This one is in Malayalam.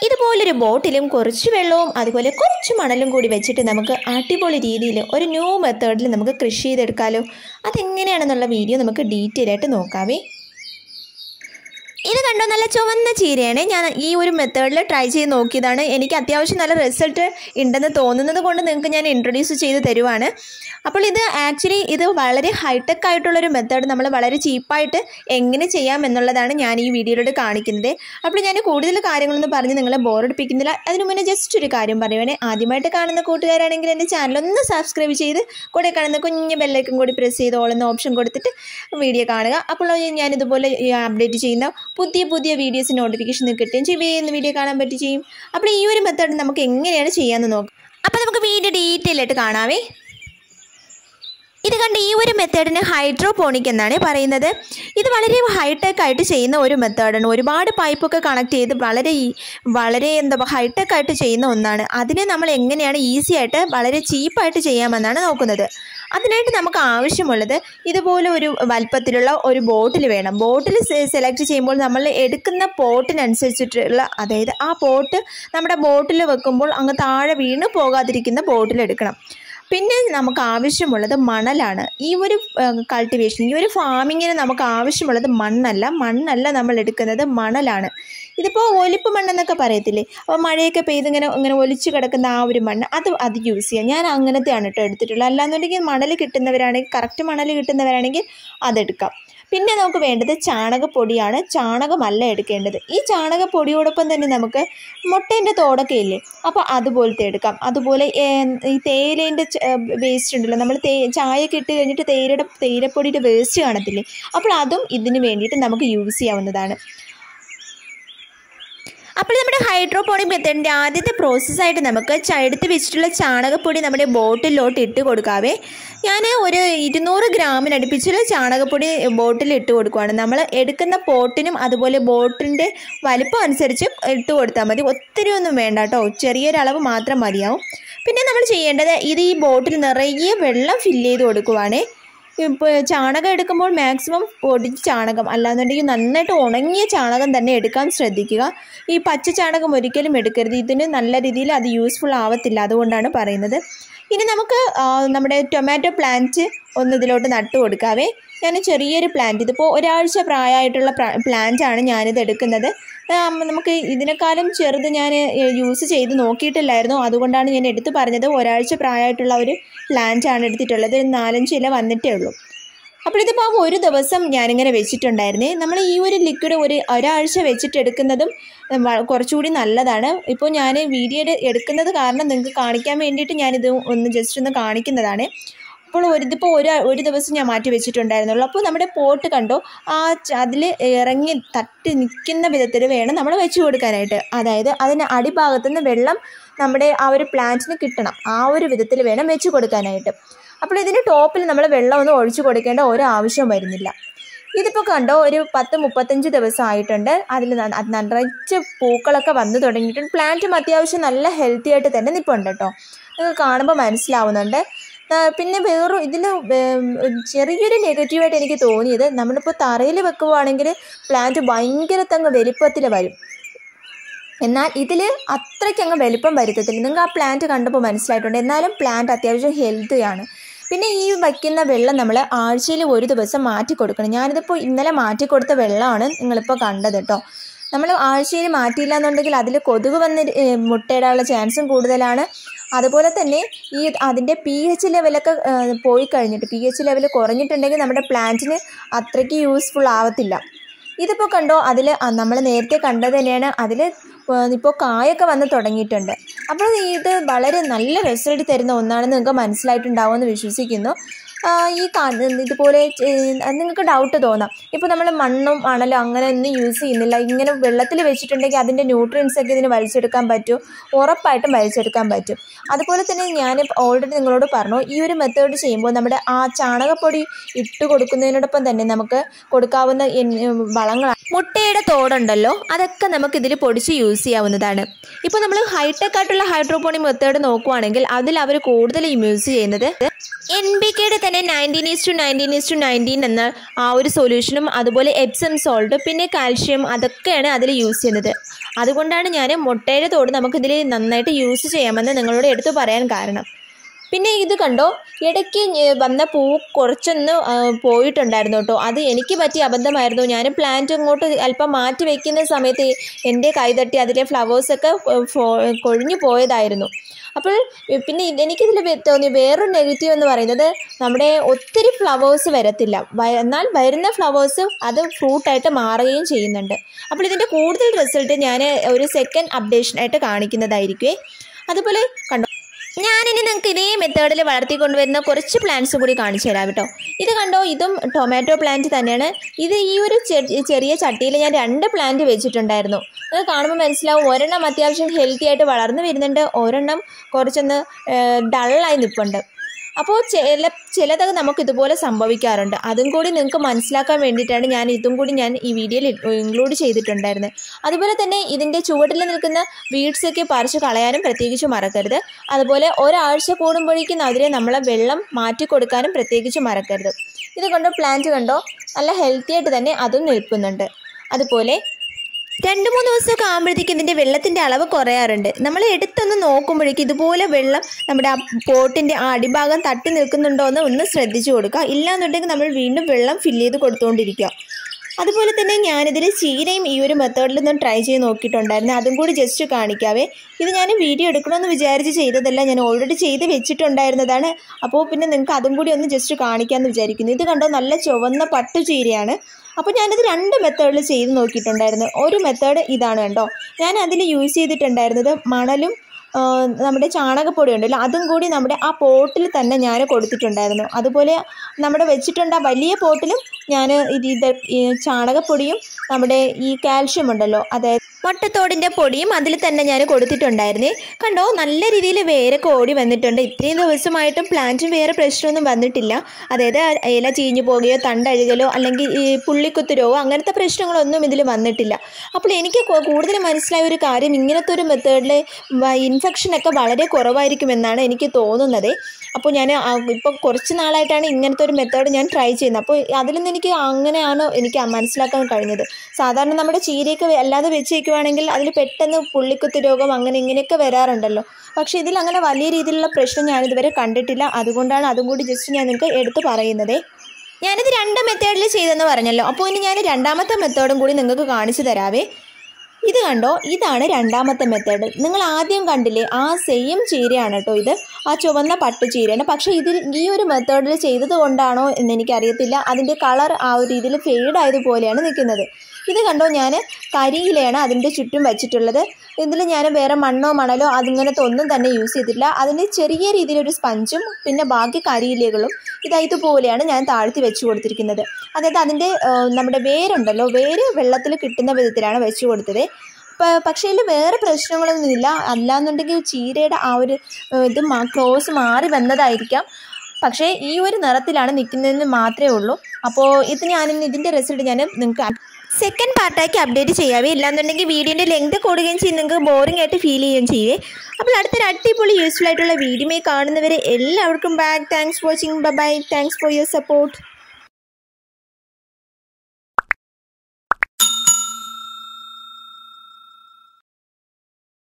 ഇതുപോലൊരു ബോട്ടിലും കുറച്ച് വെള്ളവും അതുപോലെ കുറച്ച് മണലും കൂടി വെച്ചിട്ട് നമുക്ക് അടിപൊളി രീതിയിൽ ഒരു ന്യൂ മെത്തേഡിൽ നമുക്ക് കൃഷി ചെയ്തെടുക്കാമല്ലോ അതെങ്ങനെയാണെന്നുള്ള വീഡിയോ നമുക്ക് ഡീറ്റെയിൽ ആയിട്ട് നോക്കാവേ ഇത് കണ്ടോ നല്ല ചുവന്ന ചീരയാണ് ഞാൻ ഈ ഒരു മെത്തേഡിൽ ട്രൈ ചെയ്ത് നോക്കിയതാണ് എനിക്ക് അത്യാവശ്യം നല്ല റിസൾട്ട് ഉണ്ടെന്ന് തോന്നുന്നത് കൊണ്ട് നിങ്ങൾക്ക് ഞാൻ ഇൻട്രൊഡ്യൂസ് ചെയ്ത് തരുവാണ് അപ്പോൾ ഇത് ആക്ച്വലി ഇത് വളരെ ഹൈടെക് ആയിട്ടുള്ളൊരു മെത്തേഡ് നമ്മൾ വളരെ ചീപ്പായിട്ട് എങ്ങനെ ചെയ്യാം എന്നുള്ളതാണ് ഞാൻ ഈ വീഡിയോയിലൂടെ കാണിക്കുന്നത് അപ്പോൾ ഞാൻ കൂടുതൽ കാര്യങ്ങളൊന്നും പറഞ്ഞ് നിങ്ങളെ ബോറടിപ്പിക്കുന്നില്ല അതിനു മുന്നേ ജസ്റ്റ് ഒരു കാര്യം പറയുവാണേ ആദ്യമായിട്ട് കാണുന്ന കൂട്ടുകാരാണെങ്കിൽ എൻ്റെ ചാനൽ ഒന്ന് സബ്സ്ക്രൈബ് ചെയ്ത് കൂടെ കാണുന്ന കുഞ്ഞ് ബെല്ലൈക്കും കൂടി പ്രസ് ചെയ്ത് ഓളുന്ന ഓപ്ഷൻ കൊടുത്തിട്ട് വീഡിയോ കാണുക അപ്പോൾ ഞാൻ ഇതുപോലെ അപ്ഡേറ്റ് ചെയ്യുന്ന പുതിയ പുതിയ വീഡിയോസ് നോട്ടിഫിക്കേഷൻ കിട്ടുകയും ചെയ്യും വേഗം വീഡിയോ കാണാൻ പറ്റി ചെയ്യും അപ്പോൾ ഈ ഒരു മെത്തേഡ് നമുക്ക് എങ്ങനെയാണ് ചെയ്യാമെന്ന് നോക്കാം അപ്പോൾ നമുക്ക് വീഡിയോ ഡീറ്റെയിൽ ആയിട്ട് കാണാവേ ഇത് കണ്ട് ഈ ഒരു മെത്തേഡിന് ഹൈഡ്രോപോണിക് എന്നാണ് പറയുന്നത് ഇത് വളരെ ഹൈടെക് ആയിട്ട് ചെയ്യുന്ന ഒരു മെത്തേഡാണ് ഒരുപാട് പൈപ്പൊക്കെ കണക്ട് ചെയ്ത് വളരെ ഈ- വളരെ എന്താ ഹൈടെക് ആയിട്ട് ചെയ്യുന്ന ഒന്നാണ് അതിനെ നമ്മൾ എങ്ങനെയാണ് ഈസി ആയിട്ട് വളരെ ചീപ്പായിട്ട് ചെയ്യാമെന്നാണ് നോക്കുന്നത് അതിനായിട്ട് നമുക്ക് ആവശ്യമുള്ളത് ഇതുപോലെ ഒരു വലുപ്പത്തിലുള്ള ഒരു ബോട്ടിൽ വേണം ബോട്ടിൽ സെലക്ട് ചെയ്യുമ്പോൾ നമ്മൾ എടുക്കുന്ന പോട്ടിനനുസരിച്ചിട്ടുള്ള അതായത് ആ പോട്ട് നമ്മുടെ ബോട്ടിൽ വെക്കുമ്പോൾ അങ്ങ് താഴെ വീണ് പോകാതിരിക്കുന്ന ബോട്ടിൽ എടുക്കണം പിന്നെ നമുക്ക് ആവശ്യമുള്ളത് മണലാണ് ഈ ഒരു കൾട്ടിവേഷൻ ഈ ഒരു ഫാമിങ്ങിന് നമുക്ക് ആവശ്യമുള്ളത് മണ്ണല്ല മണ്ണല്ല നമ്മൾ എടുക്കുന്നത് മണലാണ് ഇതിപ്പോൾ ഒലിപ്പ് മണ്ണെന്നൊക്കെ പറയത്തില്ലേ അപ്പോൾ മഴയൊക്കെ പെയ്ത് ഇങ്ങനെ ഇങ്ങനെ ഒലിച്ച് കിടക്കുന്ന ആ ഒരു മണ്ണ് അത് അത് യൂസ് ചെയ്യാം ഞാൻ അങ്ങനത്തെയാണ് കേട്ടോ എടുത്തിട്ടുള്ളത് അല്ലാന്നുണ്ടെങ്കിൽ മണൽ കിട്ടുന്നവരാണെങ്കിൽ കറക്റ്റ് മണൽ കിട്ടുന്നവരാണെങ്കിൽ അതെടുക്കാം പിന്നെ നമുക്ക് വേണ്ടത് ചാണകപ്പൊടിയാണ് ചാണകമല്ല എടുക്കേണ്ടത് ഈ ചാണകപ്പൊടിയോടൊപ്പം തന്നെ നമുക്ക് മുട്ടേൻ്റെ തോടൊക്കെ ഇല്ലേ അപ്പോൾ അതുപോലത്തെ എടുക്കാം അതുപോലെ ഏർ, ഈ തേയിലേൻ്റെ വേസ്റ്റ് ഉണ്ടല്ലോ നമ്മൾ തേ ചായയൊക്കെ ഇട്ട് കഴിഞ്ഞിട്ട് തേയിലയുടെ തേയിലപ്പൊടിയുടെ വേസ്റ്റ് കാണത്തില്ലേ അപ്പോൾ അതും ഇതിന് വേണ്ടിയിട്ട് നമുക്ക് യൂസ് ചെയ്യാവുന്നതാണ് അപ്പോൾ നമ്മുടെ ഹൈഡ്രോപോണിക് മെത്തേഡിൻ്റെ ആദ്യത്തെ പ്രോസസ്സായിട്ട് നമുക്ക് ച- എടുത്ത് വെച്ചിട്ടുള്ള ചാണകപ്പൊടി നമ്മുടെ ബോട്ടിലോട്ട് ഇട്ട് കൊടുക്കാവേ ഞാൻ ഒരു ഇരുന്നൂറ് ഗ്രാമിനടുപ്പിച്ചുള്ള ചാണകപ്പൊടി ബോട്ടിൽ ഇട്ട് കൊടുക്കുവാണ് നമ്മൾ എടുക്കുന്ന പോട്ടിനും അതുപോലെ ബോട്ടിൻ്റെ വലിപ്പം അനുസരിച്ച് ഇട്ട് കൊടുത്താൽ മതി ഒത്തിരി ഒന്നും വേണ്ട കേട്ടോ ചെറിയൊരളവ് മാത്രം മതിയാവും പിന്നെ നമ്മൾ ചെയ്യേണ്ടത് ഇത് ഈ ബോട്ടിൽ നിറയെ വെള്ളം ഫില്ല് ചെയ്ത് കൊടുക്കുവാണേ ഇപ്പോൾ ചാണകം എടുക്കുമ്പോൾ മാക്സിമം പൊടിച്ച ചാണകം അല്ലാന്നുണ്ടെങ്കിൽ നന്നായിട്ട് ഉണങ്ങിയ ചാണകം തന്നെ എടുക്കാൻ ശ്രദ്ധിക്കുക ഈ പച്ച ചാണകം ഒരിക്കലും എടുക്കരുത് ഇതിന് നല്ല രീതിയിൽ അത് യൂസ്ഫുൾ ആവത്തില്ല അതുകൊണ്ടാണ് പറയുന്നത് ഇനി നമുക്ക് ആ, നമ്മുടെ ടൊമാറ്റോ പ്ലാന്റ് ഒന്ന് ഇതിലോട്ട് നട്ടു കൊടുക്കാവേ ഞാൻ ചെറിയൊരു പ്ലാന്റ് ഇതിപ്പോൾ ഒരാഴ്ച പ്രായമായിട്ടുള്ള പ്ലാന്റ് ആണ് ഞാനിത് എടുക്കുന്നത് ആ, നമുക്ക് ഇതിനേക്കാളും ചെറുത് ഞാൻ യൂസ് ചെയ്ത് നോക്കിയിട്ടില്ലായിരുന്നു അതുകൊണ്ടാണ് ഞാൻ എടുത്തു പറഞ്ഞത് ഒരാഴ്ച പ്രായമായിട്ടുള്ള ഒരു പ്ലാന്റ് ആണ് എടുത്തിട്ടുള്ളത് ഒരു നാലഞ്ച് ഇല വന്നിട്ടേ ഉള്ളൂ അപ്പോൾ ഇതിപ്പോൾ ഒരു ദിവസം ഞാനിങ്ങനെ വെച്ചിട്ടുണ്ടായിരുന്നേ നമ്മൾ ഈ ഒരു ലിക്വിഡ് ഒരു ഒരാഴ്ച വെച്ചിട്ട് എടുക്കുന്നതും വ- കുറച്ചുകൂടി നല്ലതാണ് ഇപ്പോൾ ഞാൻ വീഡിയോ എടുക്കുന്നത് കാരണം നിങ്ങൾക്ക് കാണിക്കാൻ വേണ്ടിയിട്ട് ഞാനിത് ഒന്ന് ജസ്റ്റ് ഒന്ന് കാണിക്കുന്നതാണ് അപ്പോൾ ഒരു ഇതിപ്പോൾ ഒരു ഒരു ദിവസം ഞാൻ മാറ്റി വെച്ചിട്ടുണ്ടായിരുന്നുള്ളൂ അപ്പോൾ നമ്മുടെ പോട്ട് കണ്ടോ ആ അതിൽ ഇറങ്ങി തട്ടി നിൽക്കുന്ന വിധത്തിൽ വേണം നമ്മൾ വെച്ച് കൊടുക്കാനായിട്ട് അതായത് അതിന് അടിഭാഗത്തു നിന്ന് വെള്ളം നമ്മുടെ ആ ഒരു പ്ലാന്റിന് കിട്ടണം ആ ഒരു വിധത്തിൽ വേണം വെച്ച് കൊടുക്കാനായിട്ട് അപ്പോൾ ഇതിന് ടോപ്പിൽ നമ്മൾ വെള്ളമൊന്നും ഒഴിച്ചു കൊടുക്കേണ്ട ഒരു ആവശ്യവും വരുന്നില്ല ഇതിപ്പോൾ കണ്ടോ ഒരു പത്ത് മുപ്പത്തഞ്ച് ദിവസം ആയിട്ടുണ്ട് അതിൽ നിറച്ച് പൂക്കളൊക്കെ വന്നു തുടങ്ങിയിട്ടുണ്ട് പ്ലാന്റും അത്യാവശ്യം നല്ല ഹെൽത്തി ആയിട്ട് തന്നെ നിൽപ്പുണ്ട് കേട്ടോ നിങ്ങൾക്ക് കാണുമ്പോൾ മനസ്സിലാവുന്നുണ്ട് ആ, പിന്നെ വേറൊരു ഇതിൽ ചെറിയൊരു നെഗറ്റീവായിട്ട് എനിക്ക് തോന്നിയത് നമ്മളിപ്പോൾ തറയിൽ വെക്കുവാണെങ്കിൽ പ്ലാന്റ് ഭയങ്കര തങ്ങ് വലിപ്പത്തിൽ വരും എന്നാൽ ഇതിൽ അത്രയ്ക്ക് അങ്ങ് വലിപ്പം വരുത്തത്തില്ല നിങ്ങൾക്ക് ആ പ്ലാന്റ് കണ്ടപ്പോൾ മനസ്സിലായിട്ടുണ്ട് എന്നാലും പ്ലാന്റ് അത്യാവശ്യം ഹെൽത്തിയാണ് പിന്നെ ഈ വയ്ക്കുന്ന വെള്ളം നമ്മൾ ആഴ്ചയിൽ ഒരു ദിവസം മാറ്റി കൊടുക്കണം ഞാനിതിപ്പോൾ ഇന്നലെ മാറ്റി കൊടുത്ത വെള്ളമാണ് നിങ്ങളിപ്പോൾ കണ്ടത് കേട്ടോ നമ്മൾ ആഴ്ചയിൽ മാറ്റിയില്ല എന്നുണ്ടെങ്കിൽ അതിൽ കൊതുക് വന്ന് ഏഹ്, മുട്ടയിടാനുള്ള ചാൻസും കൂടുതലാണ് അതുപോലെ തന്നെ ഈ അതിൻ്റെ പി എച്ച് ലെവലൊക്കെ ഏഹ്, പോയി കഴിഞ്ഞിട്ട് പി എച്ച് ലെവൽ കുറഞ്ഞിട്ടുണ്ടെങ്കിൽ നമ്മുടെ പ്ലാന്റിന് അത്രയ്ക്ക് യൂസ്ഫുൾ ആവത്തില്ല ഇതിപ്പോൾ കണ്ടോ അതിൽ നമ്മൾ നേരത്തെ കണ്ടത് തന്നെയാണ് അതിൽ ഇപ്പോൾ കായൊക്കെ വന്ന് തുടങ്ങിയിട്ടുണ്ട് അപ്പോൾ ഇത് വളരെ നല്ല റിസൾട്ട് തരുന്ന ഒന്നാണെന്ന് നിങ്ങൾക്ക് മനസ്സിലായിട്ടുണ്ടാവുമെന്ന് വിശ്വസിക്കുന്നു ആ, ഈ കാ ഇതുപോലെ ചെ- നിങ്ങൾക്ക് ഡൗട്ട് തോന്നാം ഇപ്പോൾ നമ്മൾ മണ്ണും മണലും അങ്ങനെ ഒന്നും യൂസ് ചെയ്യുന്നില്ല ഇങ്ങനെ വെള്ളത്തിൽ വെച്ചിട്ടുണ്ടെങ്കിൽ അതിൻ്റെ ന്യൂട്രിയൻസ് ഒക്കെ ഇതിന് വലിച്ചെടുക്കാൻ പറ്റും ഉറപ്പായിട്ടും വലിച്ചെടുക്കാൻ പറ്റും അതുപോലെ തന്നെ ഞാൻ ഓൾറെഡി നിങ്ങളോട് പറഞ്ഞു ഈ ഒരു മെത്തേഡ് ചെയ്യുമ്പോൾ നമ്മുടെ ആ ചാണകപ്പൊടി ഇട്ട് കൊടുക്കുന്നതിനോടൊപ്പം തന്നെ നമുക്ക് കൊടുക്കാവുന്ന എൻ- വളങ്ങളാണ് മുട്ടയുടെ തോടുണ്ടല്ലോ അതൊക്കെ നമുക്ക് ഇതിൽ പൊടിച്ച് യൂസ് ചെയ്യാവുന്നതാണ് ഇപ്പോൾ നമ്മൾ ഹൈടെക് ആയിട്ടുള്ള ഹൈഡ്രോപോണിക് മെത്തേഡ് നോക്കുവാണെങ്കിൽ അതിൽ അവർ കൂടുതൽ യൂസ് ചെയ്യുന്നത് എൻ ബി കെയുടെ തന്നെ nineteen is to nineteen is to nineteen എന്ന ആ ഒരു സൊല്യൂഷനും അതുപോലെ എപ്സം സോൾട്ട് പിന്നെ കാൽഷ്യം അതൊക്കെയാണ് അതിൽ യൂസ് ചെയ്യുന്നത് അതുകൊണ്ടാണ് ഞാൻ മുട്ടയുടെ തോട് നമുക്കിതിൽ നന്നായിട്ട് യൂസ് ചെയ്യാമെന്ന് നിങ്ങളോട് എടുത്തു പറയാൻ കാരണം പിന്നെ ഇത് കണ്ടോ ഇടയ്ക്ക് ഞ- വന്ന പൂ കുറച്ചൊന്ന് ആ, പോയിട്ടുണ്ടായിരുന്നു കേട്ടോ അത് എനിക്ക് പറ്റിയ അബദ്ധമായിരുന്നു ഞാൻ പ്ലാന്റ് ഇങ്ങോട്ട് അല്പം മാറ്റി വെക്കുന്ന സമയത്ത് എൻ്റെ കൈ തട്ടി അതിലെ ഫ്ലവേഴ്സൊക്കെ കൊഴിഞ്ഞു പോയതായിരുന്നു അപ്പോൾ ഏ, പിന്നെ ഇത് എനിക്കിതിൽ വെ- തോന്നിയ വേറൊരു നെഗറ്റീവ് എന്ന് പറയുന്നത് നമ്മുടെ ഒത്തിരി ഫ്ലവേഴ്സ് വരത്തില്ല വ- എന്നാൽ വരുന്ന ഫ്ലവേഴ്സ് അത് ഫ്രൂട്ടായിട്ട് മാറുകയും ചെയ്യുന്നുണ്ട് അപ്പോൾ ഇതിൻ്റെ കൂടുതൽ റിസൾട്ട് ഞാൻ ഒരു സെക്കൻഡ് അപ്ഡേഷനായിട്ട് കാണിക്കുന്നതായിരിക്കുമേ അതുപോലെ കണ്ടോ ഞാനിനി നിങ്ങൾക്ക് ഇതേ മെത്തേഡിൽ വളർത്തിക്കൊണ്ടുവരുന്ന കുറച്ച് പ്ലാന്റ്സും കൂടി കാണിച്ചു തരാം കേട്ടോ ഇത് കണ്ടോ ഇതും ടൊമാറ്റോ പ്ലാന്റ് തന്നെയാണ് ഇത് ഈ ഒരു ചെ- ചെറിയ ചട്ടിയിൽ ഞാൻ രണ്ട് പ്ലാന്റ് വെച്ചിട്ടുണ്ടായിരുന്നു അത് കാണുമ്പോൾ മനസ്സിലാവും ഒരെണ്ണം അത്യാവശ്യം ഹെൽത്തി ആയിട്ട് വളർന്നു വരുന്നുണ്ട് ഒരെണ്ണം കുറച്ചൊന്ന് ഡള്ളായി നിൽപ്പുണ്ട് അപ്പോൾ ചില ചിലതൊക്കെ നമുക്ക് ഇതുപോലെ സംഭവിക്കാറുണ്ട് അതും കൂടി നിങ്ങൾക്ക് മനസ്സിലാക്കാൻ വേണ്ടിയിട്ടാണ് ഞാൻ ഇതും കൂടി ഞാൻ ഈ വീഡിയോയിൽ ഇൻക്ലൂഡ് ചെയ്തിട്ടുണ്ടായിരുന്നത് അതുപോലെ തന്നെ ഇതിൻ്റെ ചുവട്ടിൽ നിൽക്കുന്ന വീഡ്സൊക്കെ പറിച്ച് കളയാനും പ്രത്യേകിച്ച് മറക്കരുത് അതുപോലെ ഒരാഴ്ച കൂടുമ്പോഴേക്കും അതിനെ നമ്മൾ വെള്ളം മാറ്റി കൊടുക്കാനും പ്രത്യേകിച്ച് മറക്കരുത് ഇത് കണ്ടോ പ്ലാന്റ് കണ്ടോ നല്ല ഹെൽത്തി ആയിട്ട് തന്നെ അതും നിൽക്കുന്നുണ്ട് അതുപോലെ രണ്ട് മൂന്ന് ദിവസമൊക്കെ ആകുമ്പോഴത്തേക്കും ഇതിൻ്റെ വെള്ളത്തിൻ്റെ അളവ് കുറയാറുണ്ട് നമ്മൾ എടുത്തൊന്ന് നോക്കുമ്പോഴേക്കും ഇതുപോലെ വെള്ളം നമ്മുടെ ആ പോട്ടിൻ്റെ ആ അടിഭാഗം തട്ടി നിൽക്കുന്നുണ്ടോ എന്ന് ഒന്ന് ശ്രദ്ധിച്ചു കൊടുക്കുക ഇല്ലാന്നുണ്ടെങ്കിൽ നമ്മൾ വീണ്ടും വെള്ളം ഫില്ല് ചെയ്ത് കൊടുത്തുകൊണ്ടിരിക്കുക അതുപോലെ തന്നെ ഞാനിതിൽ ചീരയും ഈ ഒരു മെത്തേഡിൽ ഒന്ന് ട്രൈ ചെയ്ത് നോക്കിയിട്ടുണ്ടായിരുന്നു അതും കൂടി ജസ്റ്റ് കാണിക്കാവേ ഇത് ഞാൻ വീഡിയോ എടുക്കണമെന്ന് വിചാരിച്ച് ചെയ്തതല്ല ഞാൻ ഓൾറെഡി ചെയ്ത് വെച്ചിട്ടുണ്ടായിരുന്നതാണ് അപ്പോൾ പിന്നെ നിങ്ങൾക്ക് അതും കൂടി ഒന്ന് ജസ്റ്റ് കാണിക്കാമെന്ന് വിചാരിക്കുന്നു ഇത് കണ്ടോ നല്ല ചുവന്ന പട്ടു ചീരയാണ് അപ്പോൾ ഞാനിത് രണ്ട് മെത്തേഡിൽ ചെയ്ത് നോക്കിയിട്ടുണ്ടായിരുന്നു ഒരു മെത്തേഡ് ഇതാണ് കണ്ടോ ഞാൻ അതിൽ യൂസ് ചെയ്തിട്ടുണ്ടായിരുന്നത് മണലും ആ, നമ്മുടെ ചാണകപ്പൊടി ഉണ്ടല്ലോ അതും കൂടി നമ്മുടെ ആ പോട്ടിൽ തന്നെ ഞാൻ കൊടുത്തിട്ടുണ്ടായിരുന്നു അതുപോലെ നമ്മുടെ വെച്ചിട്ടുണ്ട് ആ വലിയ പോട്ടിലും ഞാൻ ഇത് ഇത് ഈ ചാണകപ്പൊടിയും നമ്മുടെ ഈ കാൽഷ്യം ഉണ്ടല്ലോ അതായത് വട്ടത്തോടിൻ്റെ പൊടിയും അതിൽ തന്നെ ഞാൻ കൊടുത്തിട്ടുണ്ടായിരുന്നേ കണ്ടോ നല്ല രീതിയിൽ വേരൊക്കെ ഓടി വന്നിട്ടുണ്ട് ഇത്രയും ദിവസമായിട്ടും പ്ലാന്റിന് വേറെ പ്രശ്നമൊന്നും വന്നിട്ടില്ല അതായത് ഇല ചീഞ്ഞു പോവുകയോ തണ്ടഴുകലോ അല്ലെങ്കിൽ ഈ പുള്ളിക്കുത്ത് രോഗം അങ്ങനത്തെ പ്രശ്നങ്ങളൊന്നും ഇതിൽ വന്നിട്ടില്ല അപ്പോൾ എനിക്ക് കൂ- കൂടുതൽ മനസ്സിലായ ഒരു കാര്യം ഇങ്ങനത്തെ ഒരു മെത്തേഡിൽ ഇൻഫെക്ഷനൊക്കെ വളരെ കുറവായിരിക്കുമെന്നാണ് എനിക്ക് തോന്നുന്നത് അപ്പോൾ ഞാൻ ഇപ്പോൾ കുറച്ച് നാളായിട്ടാണ് ഇങ്ങനത്തെ ഒരു മെത്തേഡ് ഞാൻ ട്രൈ ചെയ്യുന്നത് അപ്പോൾ അതിൽ നിന്ന് എനിക്ക് അങ്ങനെയാണ് എനിക്ക് മനസ്സിലാക്കാൻ കഴിഞ്ഞത് സാധാരണ നമ്മുടെ ചീരയൊക്കെ വെ- അല്ലാതെ വെച്ചേക്കുവാണെങ്കിൽ അതിൽ പെട്ടെന്ന് പുള്ളിക്കുത്ത് രോഗം അങ്ങനെ ഇങ്ങനെയൊക്കെ വരാറുണ്ടല്ലോ പക്ഷേ ഇതിൽ അങ്ങനെ വലിയ രീതിയിലുള്ള പ്രശ്നം ഞാനിതുവരെ കണ്ടിട്ടില്ല അതുകൊണ്ടാണ് അതും കൂടി ജസ്റ്റ് ഞാൻ നിങ്ങൾക്ക് എടുത്ത് പറയുന്നത് ഞാനിത് രണ്ട് മെത്തേഡിൽ ചെയ്തെന്ന് പറഞ്ഞല്ലോ അപ്പോൾ ഇനി ഞാൻ രണ്ടാമത്തെ മെത്തേഡും കൂടി നിങ്ങൾക്ക് കാണിച്ചു തരാവേ ഇത് കണ്ടോ ഇതാണ് രണ്ടാമത്തെ മെത്തേഡ് നിങ്ങൾ ആദ്യം കണ്ടില്ലേ ആ സെയിം ചീരയാണ് കേട്ടോ ഇത് ആ ചുവന്ന പട്ടു ചീരയാണ് പക്ഷേ ഇതിൽ ഈ ഒരു മെത്തേഡിൽ ചെയ്തത് കൊണ്ടാണോ എന്ന് എനിക്കറിയത്തില്ല അതിൻ്റെ കളർ ആ ഒരു രീതിയിൽ ഫെയ്ഡ് ആയതുപോലെയാണ് നിൽക്കുന്നത് ഇത് കണ്ടോ ഞാൻ കരിയിലയാണ് അതിൻ്റെ ചുറ്റും വെച്ചിട്ടുള്ളത് ഇതിൽ ഞാൻ വേറെ മണ്ണോ മണലോ അതിങ്ങനത്തെ ഒന്നും തന്നെ യൂസ് ചെയ്തിട്ടില്ല അതിന് ചെറിയ രീതിയിലൊരു സ്പഞ്ചും പിന്നെ ബാക്കി കരിയിലകളും ഇതാ ഇതുപോലെയാണ് ഞാൻ താഴ്ത്തി വെച്ച് കൊടുത്തിരിക്കുന്നത് അതായത് അതിൻ്റെ ആ, നമ്മുടെ വേരുണ്ടല്ലോ വേര് വെള്ളത്തിൽ കിട്ടുന്ന വിധത്തിലാണ് വെച്ച് കൊടുത്തത് പ- പക്ഷേ ഇതിൽ വേറെ പ്രശ്നങ്ങളൊന്നുമില്ല അല്ലാന്നുണ്ടെങ്കിൽ ചീരയുടെ ആ ഒരു ആ, ഇത് മാ ക്രോസ് മാറി വന്നതായിരിക്കാം പക്ഷേ ഈ ഒരു നിറത്തിലാണ് നിൽക്കുന്നതെന്ന് മാത്രമേ ഉള്ളൂ അപ്പോൾ ഇത് ഞാനിന്ന് ഇതിൻ്റെ റിസൾട്ട് ഞാൻ നിങ്ങൾക്ക് സെക്കൻഡ് പാർട്ടാക്കി അപ്ഡേറ്റ് ചെയ്യാവേ ഇല്ലാന്നുണ്ടെങ്കിൽ വീഡിയോൻ്റെ ലെങ്ത് കൂടുകയും ചെയ്യും നിങ്ങൾക്ക് ബോറിംഗ് ആയിട്ട് ഫീൽ ചെയ്യുകയും ചെയ്യേ അപ്പോൾ അടുത്തൊരു അടിപൊളി യൂസ്ഫുൾ ആയിട്ടുള്ള വീഡിയോയിൽ കാണുന്നവരെ എല്ലാവർക്കും back thanks for watching bye thanks for your support